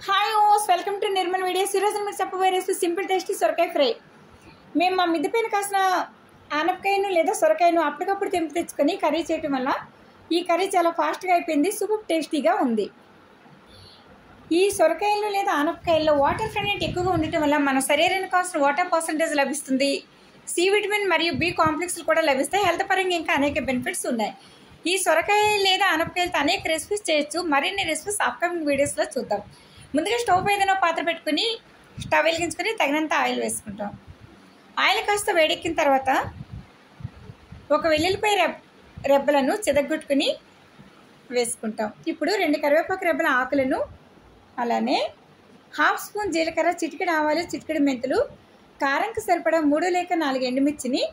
hi ఓస్ welcome to Nirmal videos ఈరోజు మీరు చెప్పబోయే రెసిపీ సింపుల్ టేస్టీ సొరకాయ ఫ్రై మేము మా మిద్దె పైన కాసిన ఆనపకాయను లేదా సొరకాయను అప్పటికప్పుడు తెంపి తెచ్చుకొని కర్రీ చేయటం వల్ల ఈ కర్రీ చాలా ఫాస్ట్గా అయిపోయింది సూపర్ టేస్టీగా ఉంది ఈ సొరకాయలు లేదా ఆనపకాయల్లో వాటర్ కంటెంట్ ఎక్కువగా ఉండటం వల్ల మన శరీరానికి కావాల్సిన వాటర్ పర్సంటేజ్ లభిస్తుంది సి విటమిన్ మరియు బి కాంప్లెక్స్లు కూడా లభిస్తాయి హెల్త్ పరంగా ఇంకా అనేక బెనిఫిట్స్ ఉన్నాయి ఈ సొరకాయ లేదా ఆనపకాయలతో అనేక రెసిపీస్ చేయొచ్చు మరిన్ని రెసిపీస్ అప్కమింగ్ వీడియోస్లో చూద్దాం ముందుగా స్టవ్ పై ఏదైనా పాత్ర పెట్టుకుని స్టవ్ వెలిగించుకొని తగినంత ఆయిల్ వేసుకుంటాం ఆయిల్ కాస్త వేడెక్కిన తర్వాత ఒక వెల్లుల్లిపాయ రెబ్ రెబ్బలను చెదగొట్టుకుని వేసుకుంటాం ఇప్పుడు రెండు కరివేపాకు రెబ్బల ఆకులను అలానే హాఫ్ స్పూన్ జీలకర్ర చిటికెడు ఆవాలు చిటికెడు మెంతులు కారంకి సరిపడా మూడు లేక నాలుగు ఎండుమిర్చిని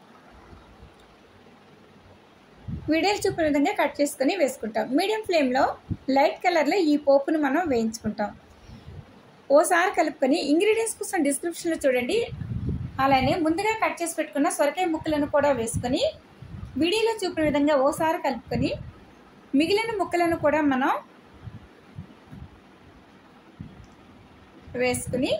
వీడియోలు చూపిన విధంగా కట్ చేసుకొని వేసుకుంటాం మీడియం ఫ్లేమ్లో లైట్ కలర్లో ఈ పోపును మనం వేయించుకుంటాం ఓసారి కలుపుకొని ఇంగ్రీడియంట్స్ కోసం డిస్క్రిప్షన్లో చూడండి అలానే ముందుగా కట్ చేసి పెట్టుకున్న సొరకాయ ముక్కలను కూడా వేసుకొని వీడియోలో చూపిన విధంగా ఓసారి కలుపుకొని మిగిలిన ముక్కలను కూడా మనం వేసుకుని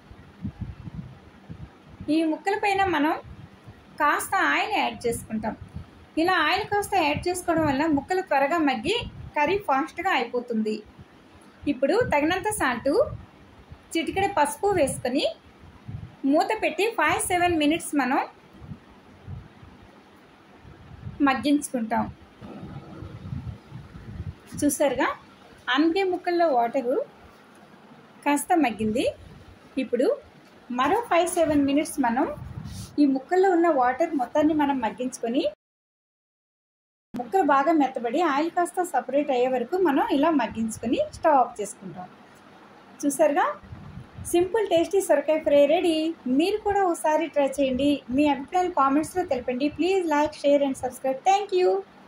ఈ ముక్కల పైన మనం కాస్త ఆయిల్ యాడ్ చేసుకుంటాం ఇలా ఆయిల్ కాస్త యాడ్ చేసుకోవడం వల్ల ముక్కలు త్వరగా మగ్గి కర్రీ ఫాస్ట్గా అయిపోతుంది ఇప్పుడు తగినంత సాల్టు చిటికెడ పసుపు వేసుకొని మూత పెట్టి ఫైవ్ సెవెన్ మినిట్స్ మనం మగ్గించుకుంటాం చూసారుగా అనగే ముక్కల్లో వాటరు కాస్త మగ్గింది ఇప్పుడు మరో ఫైవ్ సెవెన్ మినిట్స్ మనం ఈ ముక్కల్లో ఉన్న వాటర్ మొత్తాన్ని మనం మగ్గించుకొని ముక్కలు బాగా మెత్తబడి ఆయిల్ కాస్త సపరేట్ అయ్యే వరకు మనం ఇలా మగ్గించుకొని స్టవ్ ఆఫ్ చేసుకుంటాం చూసారుగా సింపుల్ టేస్టీ సొరకాయ ఫ్రై రెడీ మీరు కూడా ఒకసారి ట్రై చేయండి మీ అభిప్రాయాలు కామెంట్స్లో తెలపండి please like share and subscribe thank you